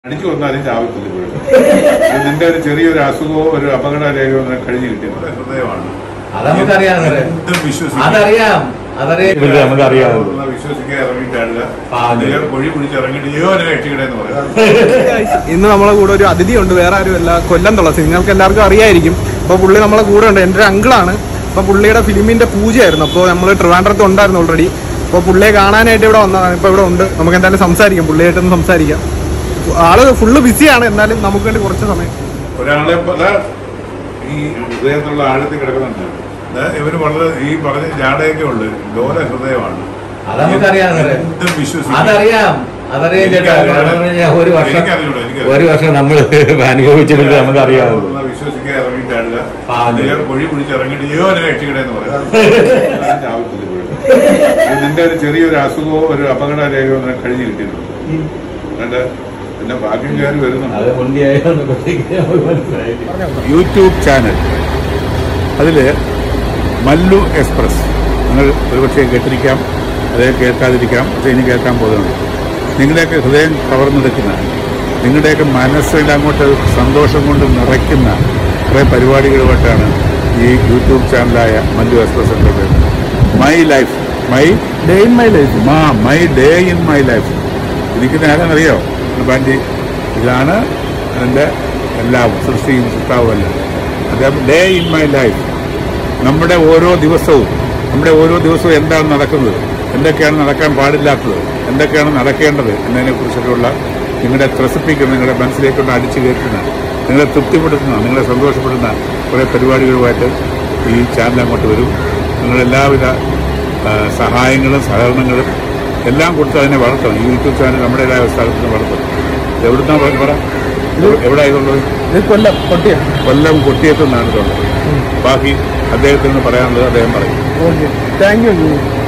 അടിച്ചു വന്നാലും ചാവത്തില്ല ഇപ്പോഴും ഇത് നിന്റെ ഒരു ചെറിയൊരു അസുഖമോ ഒരു അപകട രേഖയോ നിനക്ക് കഴിഞ്ഞു കിട്ടിയത് ഹൃദയമാണ് അത് നമുക്കറിയാം സാറേ. എന്തും വിശ്വസിക്കും അതറിയാം അതറിയാം ഇവര് നമുക്കറിയാം. വിശ്വസിക്കാൻ ഇറങ്ങിയിട്ടാണ് ആ, അതെ. പൊഴി പിടിച്ച് ഇറങ്ങിയിട്ട് ജീവനെ രക്ഷിക്കണേ എന്ന് പറയാം ഇന്ന് നമ്മളെ കൂടെ ഒരു അതിഥിയുണ്ട് വേറെ ആരുമല്ല കൊല്ലം തുളസി നിങ്ങൾക്ക് എല്ലാവർക്കും അറിയായിരിക്കും അപ്പോൾ പുള്ളി നമ്മളെ കൂടെ ഉണ്ട് എൻ്റെ ഒരു അങ്കിളാണ് അപ്പോൾ പുള്ളിയുടെ ഫിലിമിന്റെ പൂജയായിരുന്നു അപ്പോൾ നമ്മൾ ട്രിവാൻഡ്രത്ത് ഉണ്ടായിരുന്നു ഓൾറെഡി അപ്പോൾ പുള്ളിയെ കാണാനായിട്ട് ഇവിടെ വന്നതാണ് ഇപ്പോൾ ഇവിടെ ഉണ്ട് നമുക്ക് എന്തായാലും സംസാരിക്കാം പുള്ളിയായിട്ടൊന്ന് സംസാരിക്കാം ആള് ഫുള്ള് ബിസിയാണ് എന്നാലും നമുക്ക് വേണ്ടി കുറച്ച് സമയം ഒരാളെ പല ഈ ഹൃദയത്തിലുള്ള ആഴത്തിൽ കിടക്കുന്നുണ്ട് ദാ ഇവര് വളരെ ഈ പറഞ്ഞ ജാടയൊക്കെ ഉണ്ട് ലോല ഹൃദയമാണ് അത് നമുക്കറിയാം സാറേ. എന്തും വിശ്വസിക്കും അതറിയാം അതറിയാം ചേട്ടാ എനിക്കറിയില്ല. കാരണം എന്ന് പറഞ്ഞാൽ ഒരു വർഷം എനിക്കറിയില്ല, എനിക്കറിയില്ല. ഒരു വർഷം നമ്മൾ അനുഭവിച്ചിട്ടുണ്ട് നമുക്കറിയാം വിശ്വസിക്കാൻ ഇറങ്ങിയിട്ടാണ് ആ, അതെ. പൊഴി പിടിച്ച് ഇറങ്ങിയിട്ട് ജീവനെ രക്ഷിക്കണേ എന്ന് പറയാം ചാവത്തില്ല ഇപ്പോഴും ഇത് നിന്റെ ഒരു ചെറിയൊരു അസുഖമോ ഒരു അപകട രേഖയോ നിനക്ക് കഴിഞ്ഞു കിട്ടിയിട്ടുണ്ട് എന്നിട്ട് പിന്നെ ഭാഗ്യം കയറി അത് വരുന്നുണ്ട് മുണ്ടിയായോന്ന് കുട്ടിക്ക് നമുക്ക് മനസ്സിലായി യൂട്യൂബ് ചാനൽ അതിൽ മല്ലു എക്സ്പ്രസ് നിങ്ങൾ ഒരുപക്ഷെ കേട്ടിരിക്കാം അതേ കേൾക്കാതിരിക്കാം പക്ഷേ ഇനി കേൾക്കാൻ പോകുന്നുണ്ട് നിങ്ങളുടെയൊക്കെ ഹൃദയം കവർന്നെടുക്കുന്ന നിങ്ങളുടെയൊക്കെ മനസ്സിൽ അങ്ങോട്ട് സന്തോഷം കൊണ്ട് നിറയ്ക്കുന്ന കുറേ പരിപാടികളുമായിട്ടാണ് ഈ യൂട്യൂബ് ചാനലായ മല്ലു എക്സ്പ്രസ് എൻ്റെ my life my day in my life മാ my day in my life ഇരിക്കുന്ന ആരാന്നറിയോ ബാൻഡി ഇതാണ് എൻ്റെ എല്ലാം സൃഷ്ടിയും സൃഷ്ടാവുമല്ല അദ്ദേഹം ഡേ ഇൻ മൈ ലൈഫ് നമ്മുടെ ഓരോ ദിവസവും നമ്മുടെ ഓരോ ദിവസവും എന്താണ് നടക്കുന്നത് എന്തൊക്കെയാണ് നടക്കാൻ പാടില്ലാത്തത് എന്തൊക്കെയാണ് നടക്കേണ്ടത് എന്നതിനെ കുറിച്ചൊക്കെയുള്ള നിങ്ങളെ ത്രസിപ്പിക്കുന്ന നിങ്ങളുടെ മനസ്സിലേക്കൊണ്ട് അടിച്ചു കയറ്റുന്ന നിങ്ങളെ തൃപ്തിപ്പെടുത്തുന്ന നിങ്ങളെ സന്തോഷപ്പെടുന്ന കുറേ പരിപാടികളുമായിട്ട് ഈ ചാനൽ അങ്ങോട്ട് വരും നിങ്ങളെല്ലാവിധ ആ, സഹായങ്ങളും സഹകരണങ്ങളും എല്ലാം കൊടുത്ത് അതിനെ വളർത്തണം ഈ യൂട്യൂബ് ചാനൽ നമ്മുടേതായ സ്ഥലത്ത് നിന്ന് വളർത്തണം ഇത് എവിടുന്നാ പറ പറ എവിടെ ആയതുള്ളത് ഇത് കൊല്ലം കൊട്ടിയ കൊല്ലം കൊട്ടിയത്തു നിന്നാണ് ഇതുള്ളത് ബാക്കി അദ്ദേഹത്തിന് പറയാനുള്ളത് അദ്ദേഹം പറയും ഓക്കെ താങ്ക് യു